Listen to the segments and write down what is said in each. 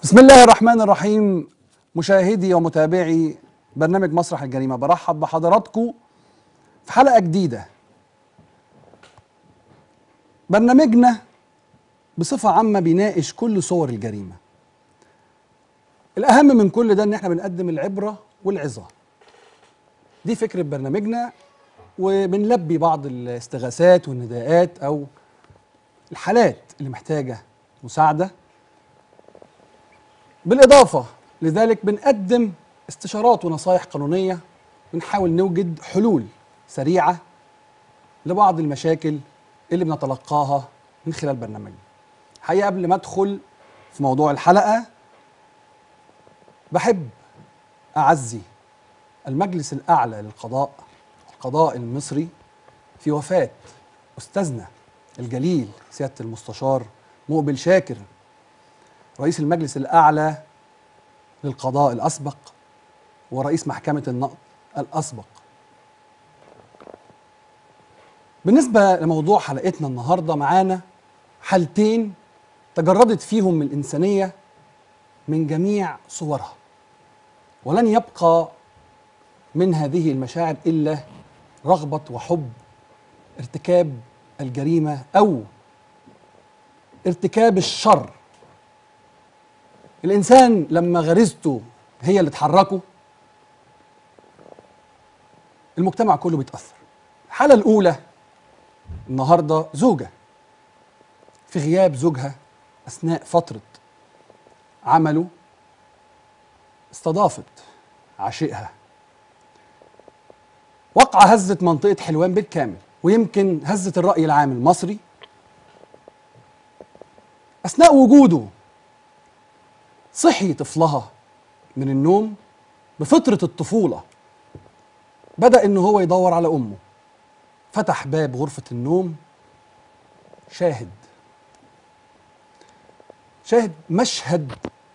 بسم الله الرحمن الرحيم مشاهدي ومتابعي برنامج مسرح الجريمة برحب بحضراتكم في حلقة جديدة برنامجنا بصفة عامة بيناقش كل صور الجريمة الأهم من كل ده إن إحنا بنقدم العبرة والعظة دي فكرة برنامجنا وبنلبي بعض الاستغاثات والنداءات أو الحالات اللي محتاجة مساعدة بالإضافة لذلك بنقدم استشارات ونصايح قانونية بنحاول نوجد حلول سريعة لبعض المشاكل اللي بنتلقاها من خلال برنامجنا حقيقة قبل ما أدخل في موضوع الحلقة بحب أعزي المجلس الأعلى للقضاء القضاء المصري في وفاة أستاذنا الجليل سيادة المستشار مقبل شاكر رئيس المجلس الأعلى للقضاء الأسبق ورئيس محكمة النقض الأسبق بالنسبة لموضوع حلقتنا النهاردة معانا حالتين تجردت فيهم من الإنسانية من جميع صورها ولن يبقى من هذه المشاعر إلا رغبة وحب ارتكاب الجريمة أو ارتكاب الشر الإنسان لما غريزته هي اللي تحركه المجتمع كله بيتأثر الحالة الأولى النهاردة زوجة في غياب زوجها أثناء فترة عمله استضافت عشيقها وقع هزت منطقة حلوان بالكامل ويمكن هزت الرأي العام المصري أثناء وجوده صحي طفلها من النوم بفطرة الطفولة بدأ إن هو يدور على أمه فتح باب غرفة النوم شاهد شاهد مشهد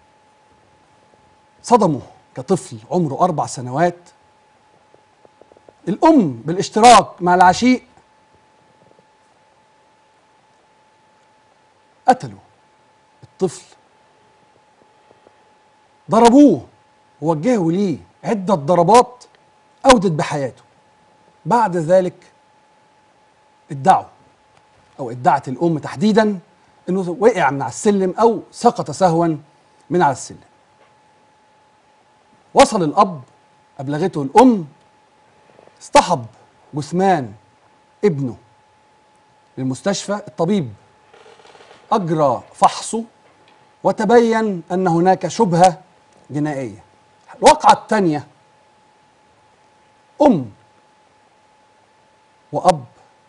صدمه كطفل عمره أربع سنوات الأم بالاشتراك مع العشيق قتلوا الطفل ضربوه ووجهوا ليه عدة ضربات أودت بحياته بعد ذلك ادعوا أو ادعت الأم تحديدا أنه وقع من على السلم أو سقط سهوا من على السلم وصل الأب أبلغته الأم اصطحب جثمان ابنه للمستشفى الطبيب أجرى فحصه وتبين أن هناك شبهة جنائية الواقعة الثانية أم وأب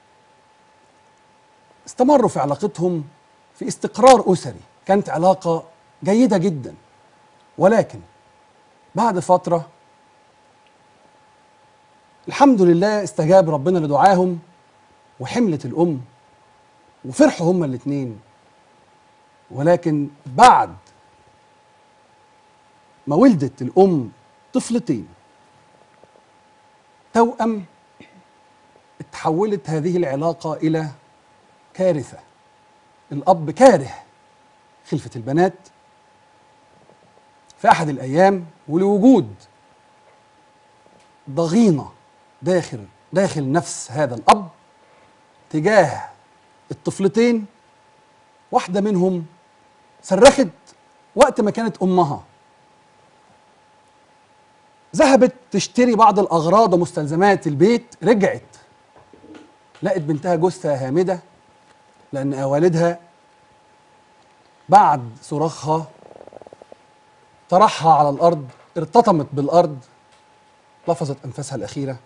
استمروا في علاقتهم في استقرار أسري كانت علاقة جيدة جدا ولكن بعد فترة الحمد لله استجاب ربنا لدعاهم وحملت الأم وفرحوا هما الاتنين ولكن بعد ما ولدت الأم طفلتين توأم اتحولت هذه العلاقة إلى كارثة الأب كاره خلفة البنات في أحد الأيام ولوجود ضغينة داخل داخل نفس هذا الأب تجاه الطفلتين واحدة منهم صرخت وقت ما كانت أمها ذهبت تشتري بعض الأغراض ومستلزمات البيت رجعت لقت بنتها جثة هامدة لأن والدها بعد صراخها طرحها على الأرض ارتطمت بالأرض لفظت أنفاسها الأخيرة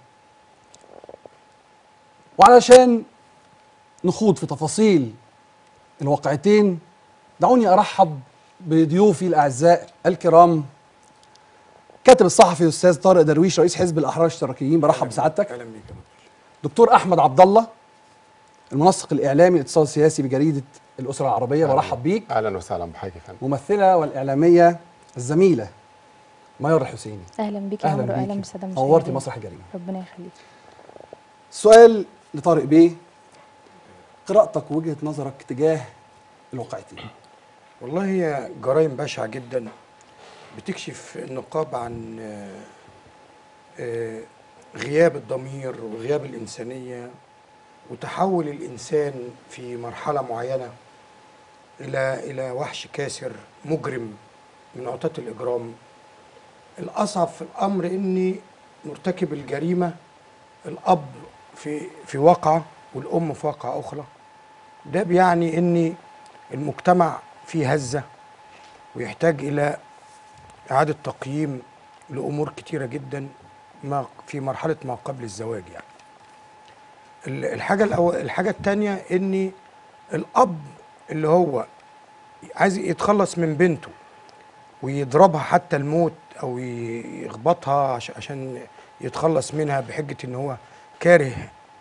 وعلشان نخوض في تفاصيل الواقعتين دعوني أرحب بضيوفي الأعزاء الكرام كاتب الصحفي الاستاذ طارق درويش رئيس حزب الاحرار الاشتراكيين برحب بسعادتك اهلا بيك يا دكتور. دكتور احمد عبد الله المنسق الاعلامي الاقتصاد السياسي بجريده الاسره العربيه أهلاً. برحب بيك اهلا وسهلا بحضرتك يا فندم ممثله والاعلاميه الزميله ميار الحسيني اهلا بك يا عمرو اهلا بيكي. بالساده نورتي المشاهدين مسرح الجريمه ربنا يخليك سؤال لطارق بيه قراءتك ووجهه نظرك تجاه الواقعتين والله هي جرائم بشعة جدا بتكشف النقاب عن آه، آه، غياب الضمير وغياب الإنسانية وتحول الإنسان في مرحلة معينة إلى إلى وحش كاسر مجرم من عتاة الإجرام الأصعب في الأمر إن مرتكب الجريمة الأب في في واقعة والأم في واقعة أخرى ده بيعني إن المجتمع فيه هزة ويحتاج إلى إعادة تقييم لأمور كتيرة جدا ما في مرحلة ما قبل الزواج يعني ال- الحاجة الأول الحاجة التانية إن الأب اللي هو عايز يتخلص من بنته ويضربها حتى الموت أو ي- يخبطها عش- عشان يتخلص منها بحجة إن هو كاره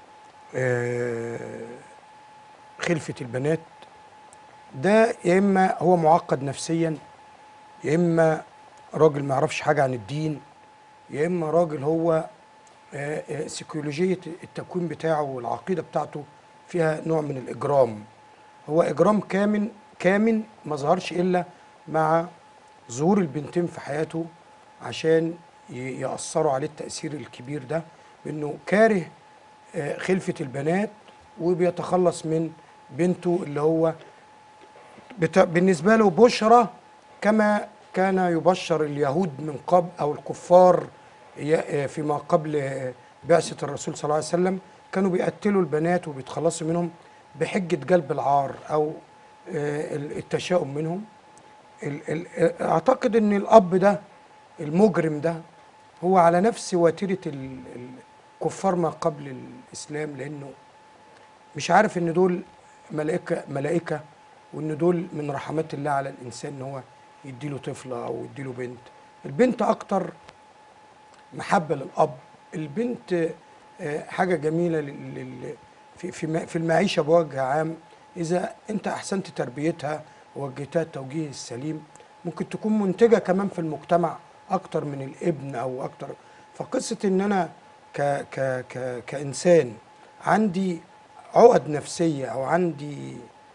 آه، خلفة البنات ده يا إما هو معقد نفسيا يا إما راجل ما يعرفش حاجة عن الدين يا إما راجل هو آه، آه، سيكولوجية التكوين بتاعه والعقيدة بتاعته فيها نوع من الإجرام هو إجرام كامن كامن ما ظهرش إلا مع ظهور البنتين في حياته عشان ي- يأثروا عليه التأثير الكبير ده بأنه كاره آه، خلفة البنات وبيتخلص من بنته اللي هو بت... بالنسبة له بشرى كما كان يبشر اليهود من قبل أو الكفار ي- فيما قبل بعثة الرسول صلى الله عليه وسلم كانوا بيقتلوا البنات وبيتخلصوا منهم بحجة جلب العار أو آه، التشاؤم منهم ال- ال- أعتقد أن الأب ده المجرم ده هو على نفس وتيرة ال- الكفار ما قبل الإسلام لأنه مش عارف ان دول ملائكه ملائكه وان دول من رحمات الله على الانسان ان هو يديله طفله او يديله بنت البنت اكتر محبه للاب البنت آه، حاجه جميله لل- لل- في في ما- في المعيشه بوجه عام اذا انت احسنت تربيتها ووجهتها التوجيه السليم ممكن تكون منتجه كمان في المجتمع اكتر من الابن او اكتر فقصه ان انا ك ك ك كانسان عندي عقد نفسيه او عندي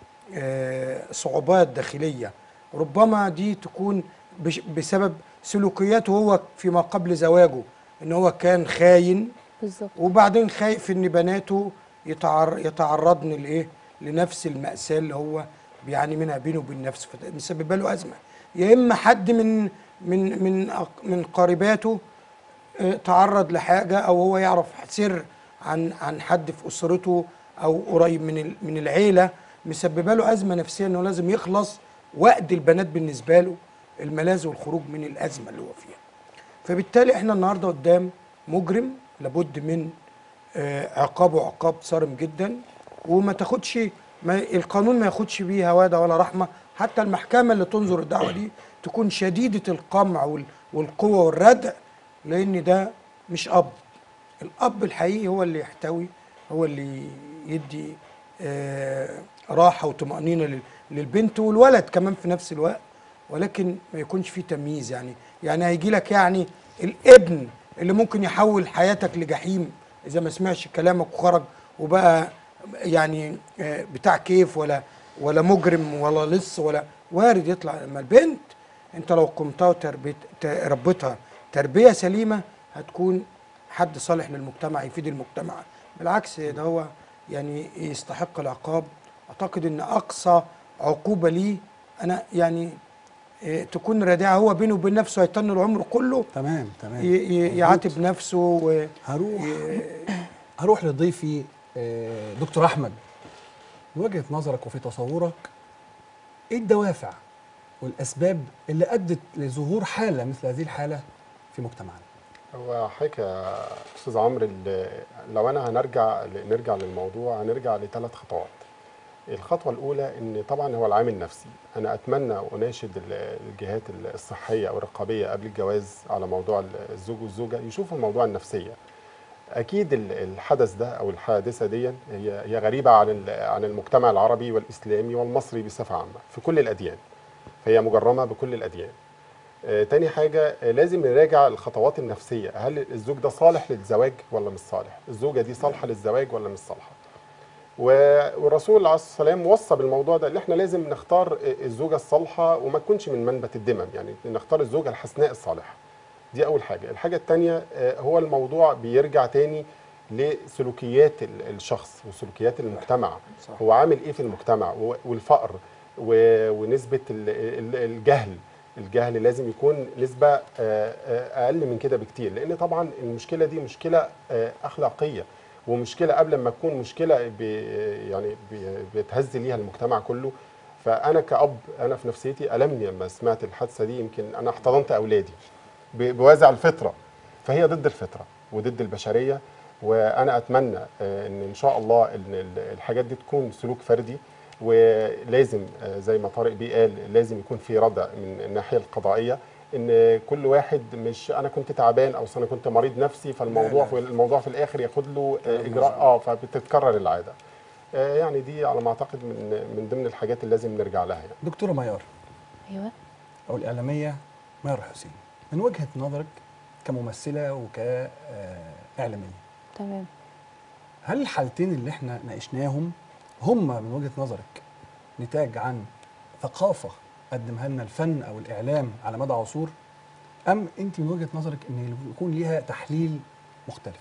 آه، صعوبات داخليه ربما دي تكون بش- بسبب سلوكياته هو فيما قبل زواجه ان هو كان خاين بالظبط وبعدين خايف ان بناته يتعر يتعرضن لايه لنفس المأساة اللي هو بيعاني منها بينه وبين نفسه فمسبب له أزمة يا إما حد من من من أق- من قريباته آه، تعرض لحاجة أو هو يعرف سر عن عن حد في أسرته أو قريب من ال- من العيلة مسببه له أزمة نفسية إنه لازم يخلص وقت البنات بالنسبة له الملاذ والخروج من الأزمة اللي هو فيها فبالتالي احنا النهارده قدام مجرم لابد من آه، عقابه عقاب صارم جدا وما تاخدش ما القانون ما ياخدش بيه هواده ولا رحمه حتى المحكمه اللي تنظر الدعوه دي تكون شديده القمع وال- والقوه والردع لان ده مش اب الاب الحقيقي هو اللي يحتوي هو اللي يدي آه، راحه وطمانينه لل- للبنت والولد كمان في نفس الوقت ولكن ما يكونش فيه تمييز يعني يعني هيجي لك يعني الابن اللي ممكن يحول حياتك لجحيم اذا ما سمعش كلامك وخرج وبقى يعني آه، بتاع كيف ولا ولا مجرم ولا لص ولا وارد يطلع اما البنت انت لو قمتها وتربيت ت- ربيتها تربيه سليمه هتكون حد صالح للمجتمع يفيد المجتمع بالعكس ده هو يعني يستحق العقاب اعتقد ان اقصى عقوبه ليه انا يعني إيه، تكون رادعه هو بينه وبين نفسه هيتن العمر كله تمام تمام ي- ي- يعاتب نفسه و هروح ي- هروح لضيفي آه، دكتور احمد من وجهه نظرك وفي تصورك ايه الدوافع والاسباب اللي ادت لظهور حاله مثل هذه الحاله في مجتمعنا هو حضرتك يا استاذ عمرو ال- لو انا هنرجع نرجع للموضوع هنرجع لثلاث خطوات الخطوه الاولى ان طبعا هو العامل النفسي انا اتمنى واناشد ال- الجهات الصحيه او الرقابيه قبل الجواز على موضوع الزوج والزوجه يشوفوا الموضوع النفسيه اكيد ال- الحدث ده او الحادثه دي هي هي غريبه عن ال- عن المجتمع العربي والاسلامي والمصري بصفه عامه في كل الاديان فهي مجرمه بكل الاديان آه، تاني حاجة آه، لازم نراجع الخطوات النفسية هل الزوج ده صالح للزواج ولا مش صالح الزوجة دي صالحة للزواج ولا مش صالحة و- والرسول عليه الصلاه والسلام وصى بالموضوع ده اللي احنا لازم نختار الزوجه الصالحه وما تكونش من منبت الدمم يعني نختار الزوجه الحسناء الصالحه دي اول حاجه الحاجه الثانيه هو الموضوع بيرجع تاني لسلوكيات ال- الشخص وسلوكيات المجتمع صح. هو عامل ايه في المجتمع و- والفقر و- ونسبه ال- ال- الجهل الجهل لازم يكون نسبه آه، آه، اقل من كده بكتير لان طبعا المشكله دي مشكله آه، اخلاقيه ومشكله قبل ما تكون مشكله بي يعني بي- بيتهز ليها المجتمع كله فانا كاب انا في نفسيتي المني لما سمعت الحادثه دي يمكن انا احتضنت اولادي ب- بوازع الفطره فهي ضد الفطره وضد البشريه وانا اتمنى آه، ان ان شاء الله ان ال- الحاجات دي تكون سلوك فردي ولازم آه، زي ما طارق بيه قال لازم يكون في ردع من الناحيه القضائيه ان كل واحد مش انا كنت تعبان او انا كنت مريض نفسي فالموضوع لا. في الموضوع في الاخر ياخد له آه، كلام اجراء مظبوط. اه فبتتكرر العاده آه، يعني دي على ما اعتقد من من ضمن الحاجات اللي لازم نرجع لها يعني دكتوره ميار ايوه او الاعلاميه ميار حسين من وجهه نظرك كممثله وكاعلاميه تمام هل الحالتين اللي احنا ناقشناهم هم من وجهه نظرك نتاج عن ثقافه قدمها لنا الفن او الاعلام على مدى عصور ام انت من وجهه نظرك ان يكون ليها تحليل مختلف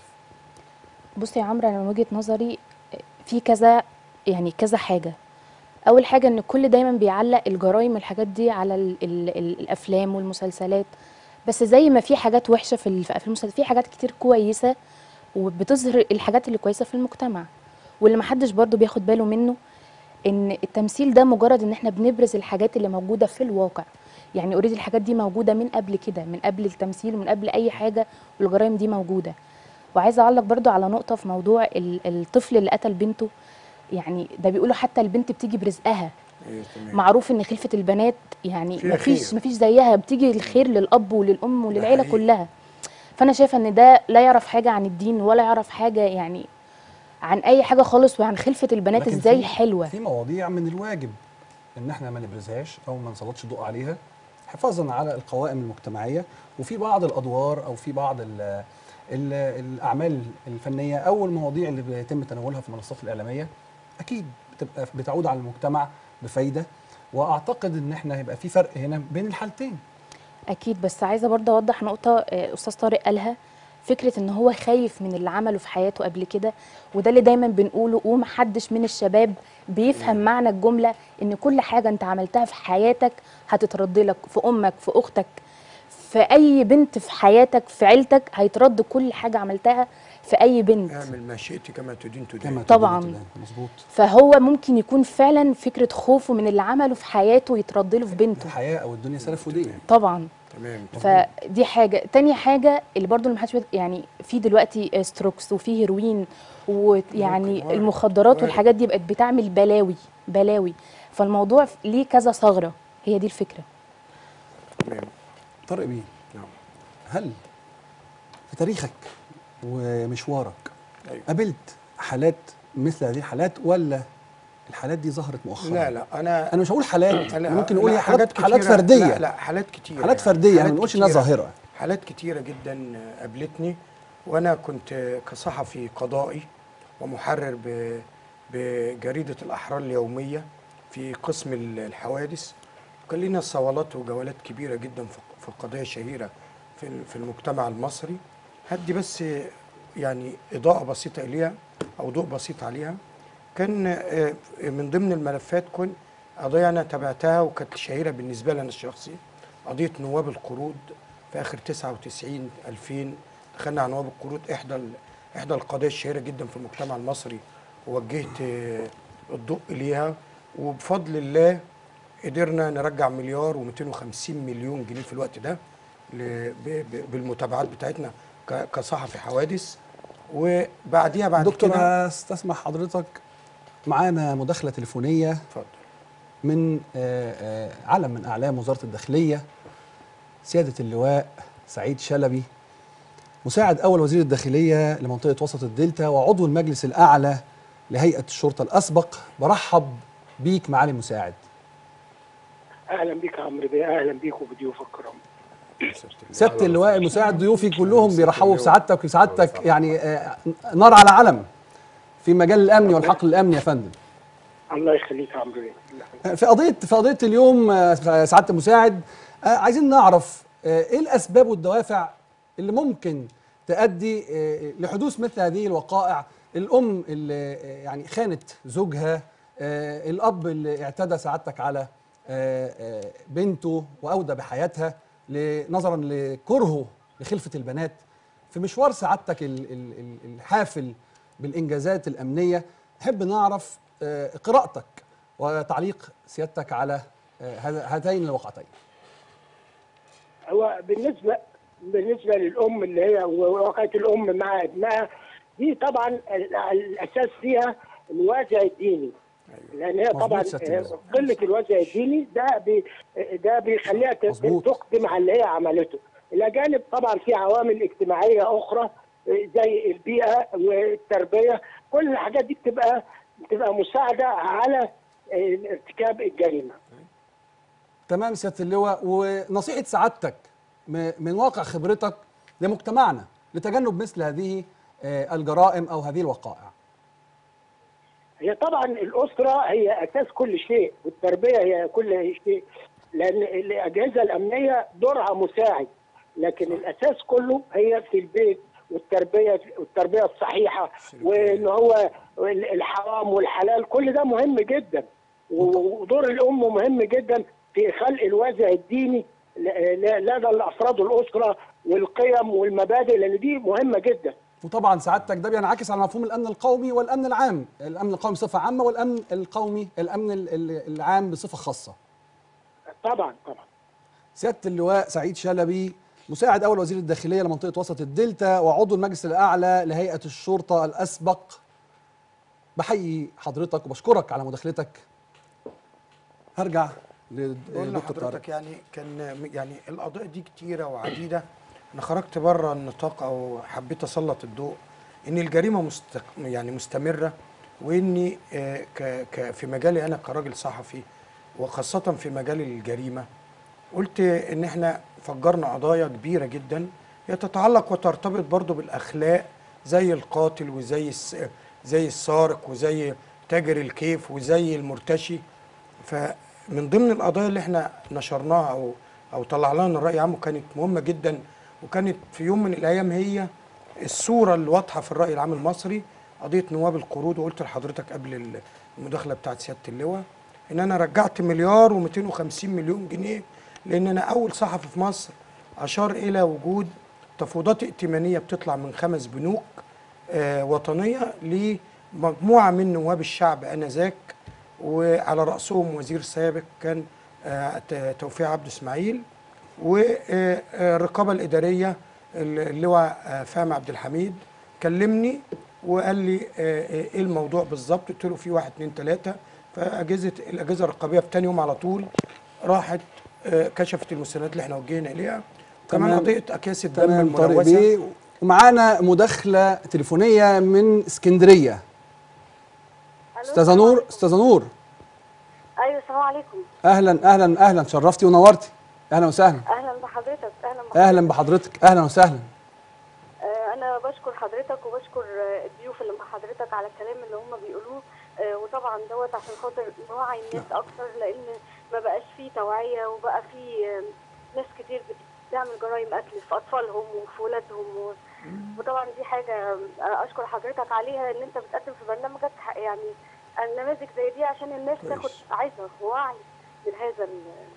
بصي يا عمرو انا من وجهه نظري في كذا يعني كذا حاجه اول حاجه ان الكل دايما بيعلق الجرائم والحاجات دي على ال ال ال الافلام والمسلسلات بس زي ما في حاجات وحشه في ال- في المسلسلات في حاجات كتير كويسه وبتظهر الحاجات اللي كويسه في المجتمع واللي محدش برضو بياخد باله منه ان التمثيل ده مجرد ان احنا بنبرز الحاجات اللي موجوده في الواقع يعني اوريدي الحاجات دي موجوده من قبل كده من قبل التمثيل ومن قبل اي حاجه والجرائم دي موجوده وعايزه اعلق برضو على نقطه في موضوع ال- الطفل اللي قتل بنته يعني ده بيقولوا حتى البنت بتيجي برزقها ايوه تمام معروف ان خلفه البنات يعني فيها مفيش خير. مفيش زيها بتيجي الخير للاب وللام وللعيله حقيقي. كلها فانا شايفه ان ده لا يعرف حاجه عن الدين ولا يعرف حاجه يعني عن اي حاجه خالص وعن خلفه البنات لكن ازاي في- حلوه في مواضيع من الواجب ان احنا ما نبرزهاش او ما نسلطش ضوء عليها حفاظا على القوائم المجتمعيه وفي بعض الادوار او في بعض ال ال الاعمال الفنيه او المواضيع اللي بيتم تناولها في المنصات الاعلاميه اكيد بتبقى بتعود على المجتمع بفايده واعتقد ان احنا هيبقى في فرق هنا بين الحالتين اكيد بس عايزه برضه اوضح نقطه آه، استاذ طارق قالها فكره ان هو خايف من اللي عمله في حياته قبل كده وده اللي دايما بنقوله ومحدش من الشباب بيفهم معنى الجمله ان كل حاجه انت عملتها في حياتك هتترد لك في امك في اختك في اي بنت في حياتك في عيلتك هيترد كل حاجه عملتها في اي بنت اعمل ما شئت كما تدين كما تدين طبعاً. تدين تدان. مظبوط فهو ممكن يكون فعلا فكره خوفه من اللي عمله في حياته يترد له في بنته الحياه او الدنيا سلف ودين طبعا تمام فدي حاجه تاني حاجه اللي برضو اللي محدش بيت- يعني في دلوقتي ستروكس وفي هيروين ويعني ممكن، وارد، المخدرات وارد. والحاجات دي بقت بتعمل بلاوي بلاوي فالموضوع ليه كذا ثغره هي دي الفكره تمام طارق بيه نعم هل في تاريخك ومشوارك أيوة. قابلت حالات مثل هذه الحالات ولا الحالات دي ظهرت مؤخرا لا لا انا انا مش هقول حالات أنا- ممكن نقول لا، هي حالات حالات كتيرة- فرديه لا, لا حالات كتيرة حالات يعني. فرديه ما حالات بنقولش انها كتيرة. ظاهره حالات كتيرة جدا قابلتني وأنا كنت كصحفي قضائي ومحرر ب- بجريدة الأحرار اليومية في قسم ال- الحوادث كان لنا صولات وجولات كبيرة جدا في- في قضايا شهيرة في ال- في المجتمع المصري هدي بس يعني إضاءة بسيطة إليها أو ضوء بسيط عليها كان آه، من ضمن الملفات كنت قضية أنا تابعتها وكانت شهيرة بالنسبة لي أنا الشخصي قضية نواب القروض في آخر 99 2000 دخلنا على نواب القروض إحدى ال- إحدى القضايا الشهيرة جدا في المجتمع المصري ووجهت آه، الضوء إليها وبفضل الله قدرنا نرجع مليار و250 مليون جنيه في الوقت ده ل- ب- ب- بالمتابعات بتاعتنا ك- كصحفي حوادث وبعديها بعد دكتور كده استسمح حضرتك معانا مداخله تليفونيه اتفضل من آه، آه، علم من اعلام وزاره الداخليه سياده اللواء سعيد شلبي مساعد اول وزير الداخليه لمنطقه وسط الدلتا وعضو المجلس الاعلى لهيئه الشرطه الاسبق برحب بيك معالي المساعد اهلا بك يا عمرو بيه اهلا بيك وبضيوفك الكرام سياده اللواء المساعد ضيوفي كلهم سيادة بيرحبوا اللواء. بسعادتك وسعادتك أهلا يعني آه، نار على علم في مجال الامن والحقل الامني يا فندم الله يخليك يا عمرو بيه في قضيه في قضيه اليوم آه، سعاده المساعد آه، عايزين نعرف آه، ايه الاسباب والدوافع اللي ممكن تؤدي آه، لحدوث مثل هذه الوقائع الام اللي آه، يعني خانت زوجها آه، الاب اللي اعتدى سعادتك على آه، آه، بنته واودى بحياتها ل- نظرا لكرهه لخلفه البنات في مشوار سعادتك ال- ال- ال- الحافل بالانجازات الامنيه نحب نعرف آه، قراءتك وتعليق سيادتك على آه، هذا- هاتين الوقعتين هو بالنسبه بالنسبه للام اللي هي وقعه الام مع ابنها دي طبعا ال- الاساس فيها الوازع الديني لان هي مظبوط طبعا سيادة الوزير. قله الوازع الديني ده بي ده بيخليها ت- مظبوط. تقدم على اللي هي عملته الى جانب طبعا في عوامل اجتماعيه اخرى زي البيئه والتربيه كل الحاجات دي بتبقى بتبقى مساعده على ارتكاب الجريمه تمام سياده اللواء ونصيحه سعادتك م- من واقع خبرتك لمجتمعنا لتجنب مثل هذه آه، الجرائم او هذه الوقائع هي طبعا الاسره هي اساس كل شيء والتربيه هي كل شيء لان الاجهزه الامنيه دورها مساعد لكن الاساس كله هي في البيت والتربيه والتربيه الصحيحه وان هو الحرام والحلال كل ده مهم جدا ودور الام مهم جدا في خلق الوازع الديني ل- ل- لدى الافراد الاسره والقيم والمبادئ لان دي مهمه جدا وطبعا سعادتك ده بينعكس على مفهوم الامن القومي والامن العام الامن القومي بصفه عامه والامن القومي الامن ال- ال- العام بصفه خاصه طبعا طبعا سياده اللواء سعيد شلبي مساعد اول وزير الداخليه لمنطقه وسط الدلتا وعضو المجلس الاعلى لهيئه الشرطه الاسبق بحيي حضرتك وبشكرك على مداخلتك هرجع بقول لدكتور طارق لحضرتك يعني كان يعني القضايا دي كتيره وعديده انا خرجت بره النطاق او حبيت اسلط الضوء ان الجريمه مست يعني مستمره واني آه، ك ك في مجالي انا كراجل صحفي وخاصه في مجال الجريمه قلت ان احنا فجرنا قضايا كبيره جدا هي تتعلق وترتبط برضو بالاخلاق زي القاتل وزي الس- زي السارق وزي تاجر الكيف وزي المرتشي فمن ضمن القضايا اللي احنا نشرناها او او طلعناها من الراي العام وكانت مهمه جدا وكانت في يوم من الايام هي الصوره الواضحه في الراي العام المصري قضيه نواب القروض وقلت لحضرتك قبل المداخله بتاعت سياده اللواء ان انا رجعت مليار و250 مليون جنيه لان انا اول صحفي في مصر اشار الى وجود تفاوضات ائتمانيه بتطلع من خمس بنوك آه وطنيه لمجموعه من نواب الشعب انذاك وعلى راسهم وزير سابق كان آه ت- توفيق عبد اسماعيل والرقابه الاداريه اللواء آه، فهمي عبد الحميد كلمني وقال لي آه، آه، ايه الموضوع بالظبط قلت له في واحد اتنين تلاته فاجهزه الاجهزه الرقابيه في تاني يوم على طول راحت آه، كشفت المستندات اللي احنا وجهنا اليها كمان تمام. قضيه اكياس الدم تمام طارق الملوثه بيه ومعانا مداخله تليفونيه من اسكندريه استاذه نور استاذه نور ايوه السلام عليكم اهلا اهلا اهلا شرفتي ونورتي اهلا وسهلا اهلا بحضرتك اهلا بحضرتك اهلا بحضرتك اهلا وسهلا آه انا بشكر حضرتك وبشكر آه، الضيوف اللي مع حضرتك على الكلام اللي هم بيقولوه آه وطبعا دوت عشان خاطر نوعي الناس اكتر لان ما بقاش فيه توعيه وبقى فيه آه، ناس كتير بتعمل جرائم قتل في اطفالهم وفي ولادهم و... وطبعا دي حاجه آه، اشكر حضرتك عليها ان انت بتقدم في برنامجك ح- يعني النماذج زي دي عشان الناس تاخد عايزه وعي من هذا ال-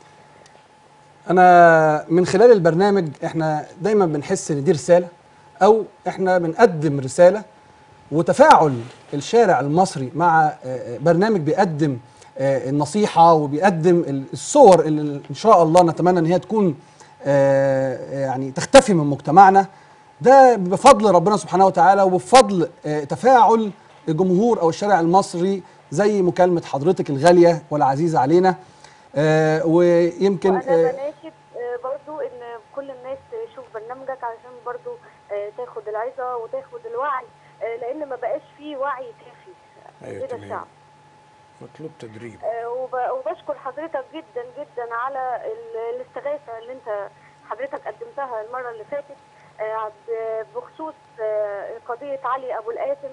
انا من خلال البرنامج احنا دايما بنحس ان دي رساله او احنا بنقدم رساله وتفاعل الشارع المصري مع آه، آه، برنامج بيقدم آه، النصيحه وبيقدم ال- الصور اللي ان شاء الله نتمنى ان هي تكون آه، يعني تختفي من مجتمعنا ده بفضل ربنا سبحانه وتعالى وبفضل آه، تفاعل الجمهور او الشارع المصري زي مكالمه حضرتك الغاليه والعزيزه علينا آه، ويمكن وانا آه، بناشد آه، برضو ان كل الناس تشوف برنامجك علشان برضو آه، تاخد العظه وتاخد الوعي آه، لان ما بقاش فيه وعي كافي أيوة لدى تمام. الشعب مطلوب تدريب آه، وب- وبشكر حضرتك جدا جدا على ال- الاستغاثه اللي انت حضرتك قدمتها المره اللي فاتت آه، ب- بخصوص آه، قضيه علي ابو القاسم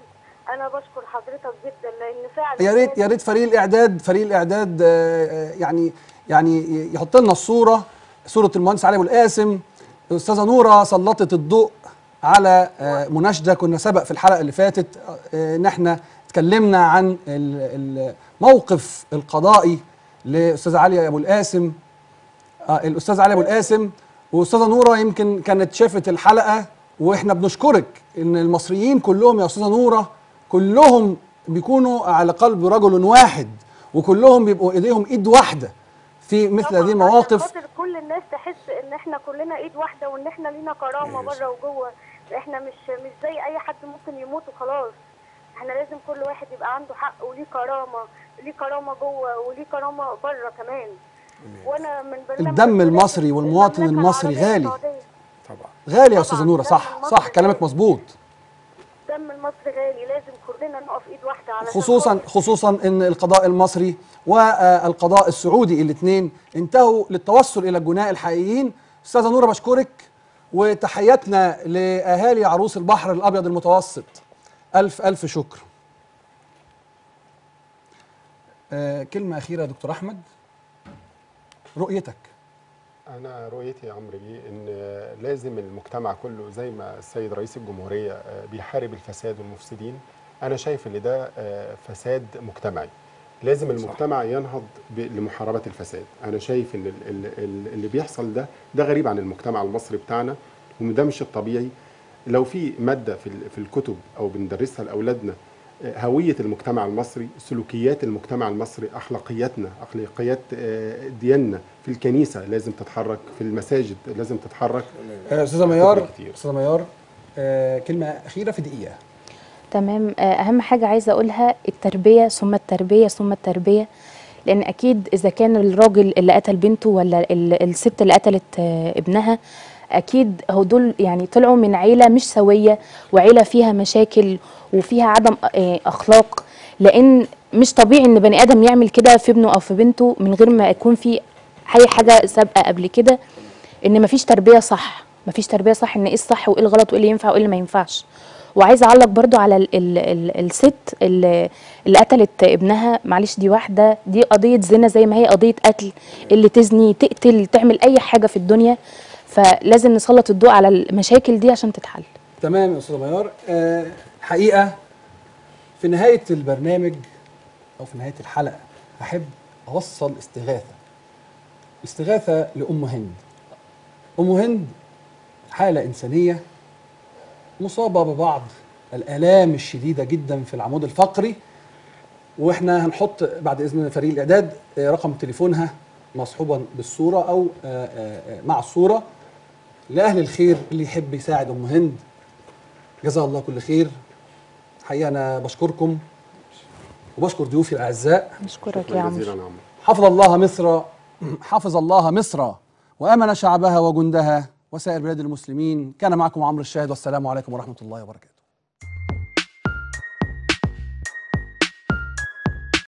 انا بشكر حضرتك جدا لان فعلا يا ريت يا ريت فريق الاعداد فريق الاعداد آه، آه، يعني يعني يحط لنا الصوره صوره المهندس علي ابو القاسم الاستاذه نوره سلطت الضوء على آه، مناشده كنا سبق في الحلقه اللي فاتت آه، ان احنا اتكلمنا عن ال- الموقف القضائي لاستاذ علي ابو القاسم آه، الاستاذ علي ابو القاسم واستاذه نوره يمكن كانت شافت الحلقه واحنا بنشكرك ان المصريين كلهم يا استاذه نوره كلهم بيكونوا على قلب رجل واحد وكلهم بيبقوا ايديهم ايد واحده في مثل طبعاً هذه عشان المواقف خاطر كل الناس تحس ان احنا كلنا ايد واحده وان احنا لينا كرامه بره وجوه احنا مش مش زي اي حد ممكن يموت وخلاص احنا لازم كل واحد يبقى عنده حق وليه كرامه ليه كرامه جوه وليه كرامه بره كمان وانا من برنامج الدم الولاد المصري والمواطن المملكة المصري العربية غالي. السعودية. طبعا غالي يا طبعاً استاذه نوره ده صح المصري صح كلامك غالي. مظبوط دم المصري غالي لازم كلنا نقف ايد واحده على خصوصا خصوصا ان القضاء المصري والقضاء السعودي الاثنين انتهوا للتوصل الى الجناء الحقيقيين استاذه نوره بشكرك وتحياتنا لاهالي عروس البحر الابيض المتوسط الف الف شكر آه كلمه اخيره يا دكتور احمد رؤيتك انا رؤيتي يا عمرو بيه ان لازم المجتمع كله زي ما السيد رئيس الجمهوريه آه، بيحارب الفساد والمفسدين انا شايف ان ده آه، فساد مجتمعي لازم المجتمع ينهض ب- لمحاربه الفساد انا شايف ان ال- ال- ال- اللي بيحصل ده ده غريب عن المجتمع المصري بتاعنا وده مش الطبيعي لو في ماده في ال- في الكتب او بندرسها لاولادنا آه، هويه المجتمع المصري سلوكيات المجتمع المصري اخلاقياتنا اخلاقيات آه، دياننا في الكنيسه لازم تتحرك في المساجد لازم تتحرك آه، استاذه ميار كتير. استاذه ميار آه كلمه اخيره في دقيقه تمام آه، اهم حاجه عايزه اقولها التربيه ثم التربيه ثم التربيه لان اكيد اذا كان الراجل اللي قتل بنته ولا ال- الست اللي قتلت آه، ابنها اكيد هو دول يعني طلعوا من عيله مش سويه وعيله فيها مشاكل وفيها عدم آه، اخلاق لان مش طبيعي ان بني ادم يعمل كده في ابنه او في بنته من غير ما يكون في اي حاجه سابقه قبل كده ان مفيش تربيه صح مفيش تربيه صح ان ايه الصح وايه الغلط وايه اللي ينفع وايه اللي ما ينفعش وعايزه اعلق برضو على ال ال ال الست اللي, اللي قتلت ابنها معلش دي واحده دي قضيه زنا زي ما هي قضيه قتل اللي تزني تقتل تعمل اي حاجه في الدنيا فلازم نسلط الضوء على المشاكل دي عشان تتحل تمام يا استاذ ميار آه حقيقه في نهايه البرنامج او في نهايه الحلقه احب اوصل استغاثه استغاثه لام هند ام هند حاله انسانيه مصابه ببعض الالام الشديده جدا في العمود الفقري واحنا هنحط بعد اذن فريق الاعداد آه، رقم تليفونها مصحوبا بالصوره او آه، آه، آه، مع الصوره لاهل الخير اللي يحب يساعد ام هند جزاها الله كل خير حقيقه انا بشكركم وبشكر ضيوفي الاعزاء نشكرك يا شكرا عمرو جزيلا يا عمرو حفظ الله مصر حفظ الله مصر وامن شعبها وجندها وسائر بلاد المسلمين كان معكم عمرو الشاهد والسلام عليكم ورحمه الله وبركاته